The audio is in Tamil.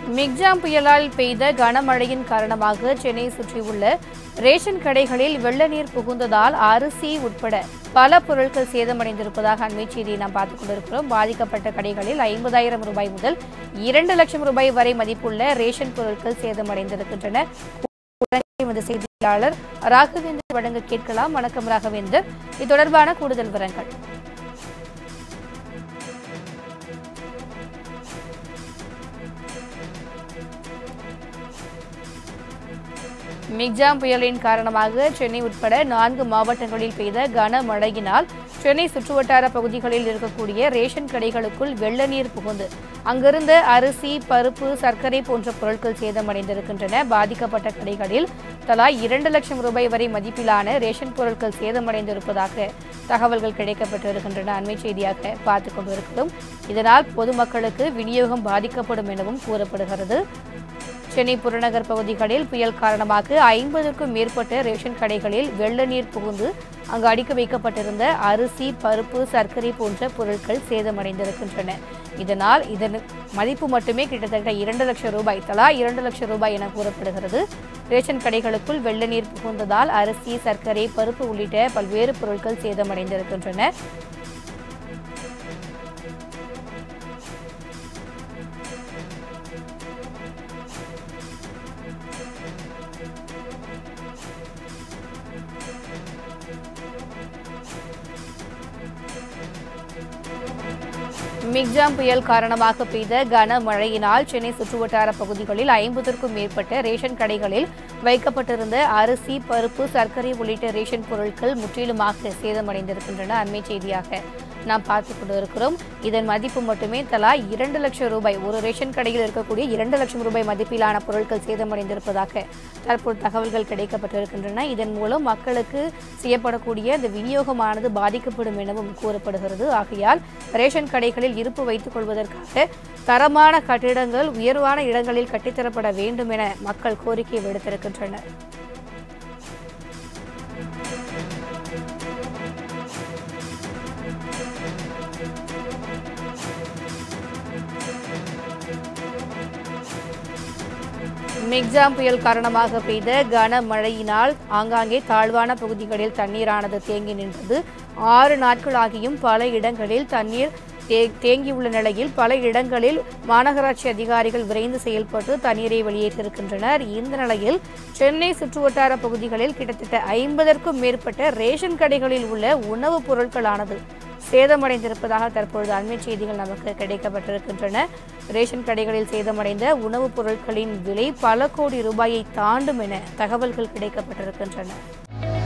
மிக்ஜாம் புயலால் பெய்த கனமழையின் காரணமாக சென்னை சுற்றியுள்ள ரேஷன் கடைகளில் வெள்ள நீர் புகுந்ததால் அரிசி உட்பட பல பொருட்கள் சேதமடைந்திருப்பதாக அண்மை செய்தியை நாம் பார்த்துக் கொண்டிருக்கிறோம் பாதிக்கப்பட்ட கடைகளில் ஐம்பதாயிரம் ரூபாய் முதல் இரண்டு லட்சம் ரூபாய் வரை மதிப்புள்ள ரேஷன் பொருட்கள் சேதமடைந்திருக்கின்றன எமது செய்தியாளர் ராகவேந்தர் வழங்க கேட்கலாம் வணக்கம் ராகவேந்தர் இது தொடர்பான கூடுதல் விவரங்கள் மிக்ஜாம் புயலின் காரணமாக சென்னை உட்பட நான்கு மாவட்டங்களில் பெய்த கனமழையினால் சென்னை சுற்றுவட்டார பகுதிகளில் இருக்கக்கூடிய ரேஷன் கடைகளுக்குள் வெள்ள நீர் புகுந்து அங்கிருந்த அரிசி பருப்பு சர்க்கரை போன்ற பொருட்கள் சேதமடைந்திருக்கின்றன பாதிக்கப்பட்ட கடைகளில் தலா இரண்டு லட்சம் ரூபாய் வரை மதிப்பிலான ரேஷன் பொருட்கள் சேதமடைந்திருப்பதாக தகவல்கள் கிடைக்கப்பட்டிருக்கின்றன அண்மை செய்தியாக பார்த்துக் கொண்டிருக்கிறோம் இதனால் பொதுமக்களுக்கு விநியோகம் பாதிக்கப்படும் எனவும் கூறப்படுகிறது சென்னை புறநகர் பகுதிகளில் புயல் காரணமாக ஐம்பதுக்கும் மேற்பட்ட ரேஷன் கடைகளில் வெள்ள நீர் புகுந்து அங்கு அடுக்கி வைக்கப்பட்டிருந்த அரிசி பருப்பு சர்க்கரை போன்ற பொருட்கள் சேதமடைந்திருக்கின்றன இதனால் இதன் மதிப்பு மட்டுமே கிட்டத்தட்ட இரண்டு லட்சம் ரூபாய் தலா இரண்டு லட்சம் ரூபாய் என கூறப்படுகிறது ரேஷன் கடைகளுக்குள் வெள்ள நீர் புகுந்ததால் அரிசி சர்க்கரை பருப்பு உள்ளிட்ட பல்வேறு பொருட்கள் சேதமடைந்திருக்கின்றன மிக்ஜாம் புயல் காரணமாக பெய்த கனமழையினால் சென்னை சுற்றுவட்டார பகுதிகளில் ஐம்பதற்கும் மேற்பட்ட ரேஷன் கடைகளில் வைக்கப்பட்டிருந்த அரிசி பருப்பு சர்க்கரை உள்ளிட்ட ரேஷன் பொருட்கள் முற்றிலுமாக சேதமடைந்திருக்கின்றன அண்மை செய்தியாக நாம் பார்த்து கொண்டிருக்கிறோம் இதன் மதிப்பு மட்டுமே தலா இரண்டு லட்சம் ரூபாய் ஒரு ரேஷன் கடையில் இருக்கக்கூடிய இரண்டு லட்சம் ரூபாய் மதிப்பிலான பொருட்கள் சேதமடைந்திருப்பதாக தற்போது தகவல்கள் கிடைக்கப்பட்டிருக்கின்றன இதன் மூலம் மக்களுக்கு செய்யப்படக்கூடிய இந்த விநியோகமானது பாதிக்கப்படும் எனவும் கூறப்படுகிறது ஆகையால் ரேஷன் கடைகளில் இருப்பு வைத்துக் கொள்வதற்காக தரமான கட்டிடங்கள் உயர்வான இடங்களில் கட்டித்தரப்பட வேண்டும் என மக்கள் கோரிக்கை விடுத்திருக்கின்றனர் மிக்ஜாம் புயல் காரணமாக பெய்த கனமழையினால் ஆங்காங்கே தாழ்வான பகுதிகளில் தண்ணீரானது தேங்கி நின்றது ஆறு நாட்களாகியும் பல இடங்களில் தண்ணீர் தே- தேங்கியுள்ள நிலையில் பல இடங்களில் மாநகராட்சி அதிகாரிகள் விரைந்து செயல்பட்டு தண்ணீரை வெளியேற்றிருக்கின்றனர் இந்த நிலையில் சென்னை சுற்றுவட்டார பகுதிகளில் கிட்டத்தட்ட ஐம்பதற்கும் மேற்பட்ட ரேஷன் கடைகளில் உள்ள உணவுப் பொருட்களானது சேதமடைந்திருப்பதாக தற்பொழுது அண்மை செய்திகள் நமக்கு கிடைக்கப்பட்டிருக்கின்றன ரேஷன் கடைகளில் சேதமடைந்த உணவுப் பொருட்களின் விலை பல கோடி ரூபாயை தாண்டும் என தகவல்கள் கிடைக்கப்பட்டிருக்கின்றன